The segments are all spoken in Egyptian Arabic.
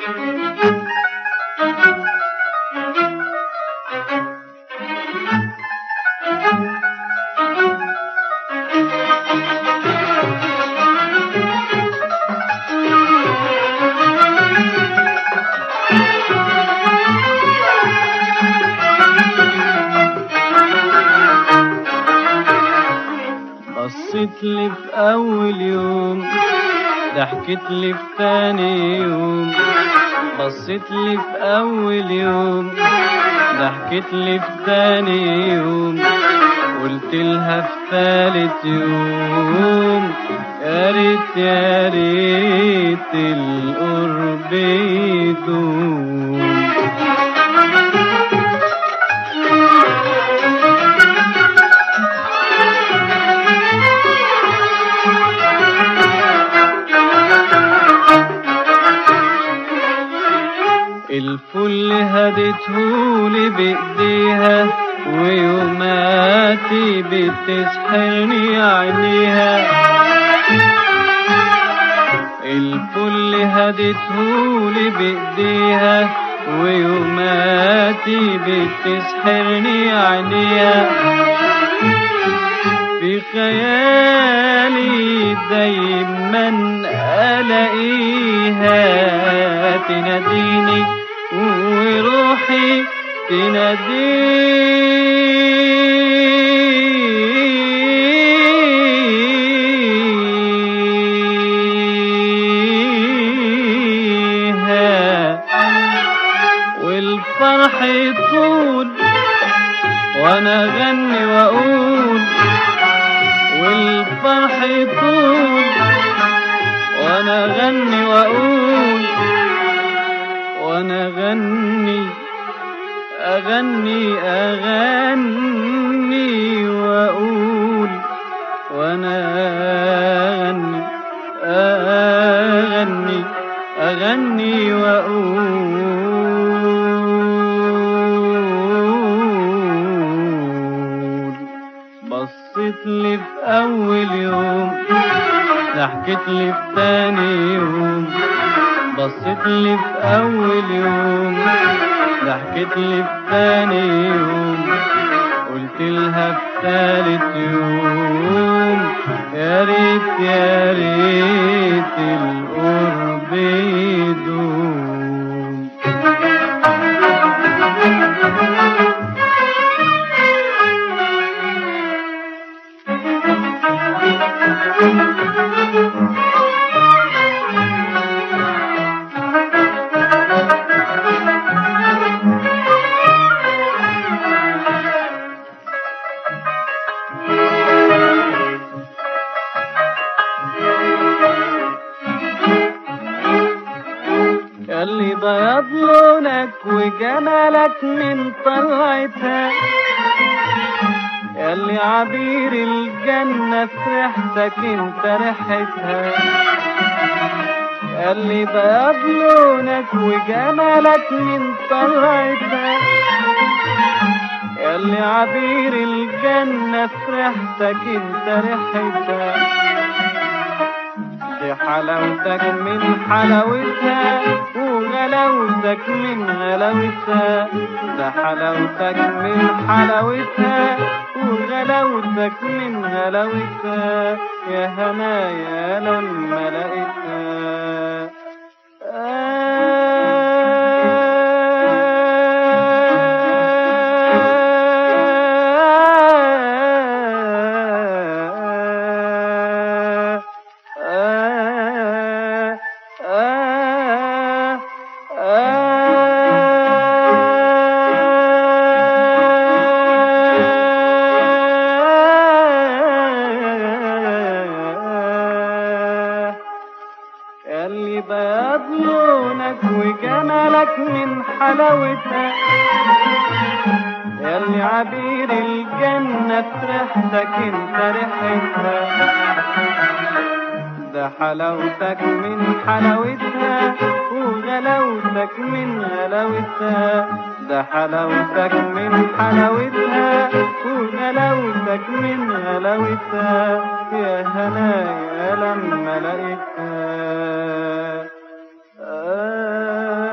بصيت لي في أول يوم ضحكت لي في تاني يوم بصيت لي في أول يوم ضحكت لي في تاني يوم قلت لها في ثالث يوم يا ريت يا ريت القرب يدوم الفل هدتهولي بإيديها ويوماتي بتسحرني عينيها الفل هدتهولي بإيديها ويوماتي بتسحرني عينيها في خيالي دايما ألاقيها تناديني وروحي تناديها والفرح يطول وانا اغني واقول والفرح يطول وانا اغني واقول وانا اغني اغني اغني واقول وانا اغني اغني اغني واقول بصيت لي في اول يوم ضحكت لي في تاني يوم بصيت لي في اول يوم ضحكت لي في تاني يوم قلت لها في تالت يوم يا ريت يا ريت القرب يدوم اللي بيض لونك وجمالك من طلعتها اللي عبير الجنة في ريحتك انت ريحتها اللي بيض لونك وجمالك من طلعتها اللي عبير الجنة في ريحتك انت ريحتها دي حلاوتك من حلاوتها وغلاوتك من غلاوتها ده حلاوتك من حلاوتها وغلاوتك من غلاوتها يا هنايا لما لقيتها اللي بيض لونك وجمالك من حلاوتها ياللي عبير الجنة في ريحتك انت ريحتها ده حلاوتك من حلاوتها وغلاوتك من غلاوتها ده حلاوتك من حلاوتها وغلاوتك من غلاوتها يا هنايا لما لقيتها آه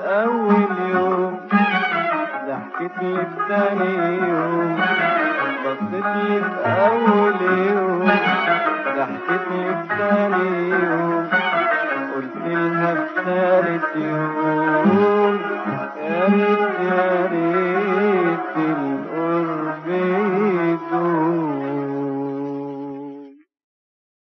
أول يوم ضحكت لي في تاني يوم بصيت لي في أول يوم ضحكت لي في تاني يوم قلت لها في تالت يوم يا ريت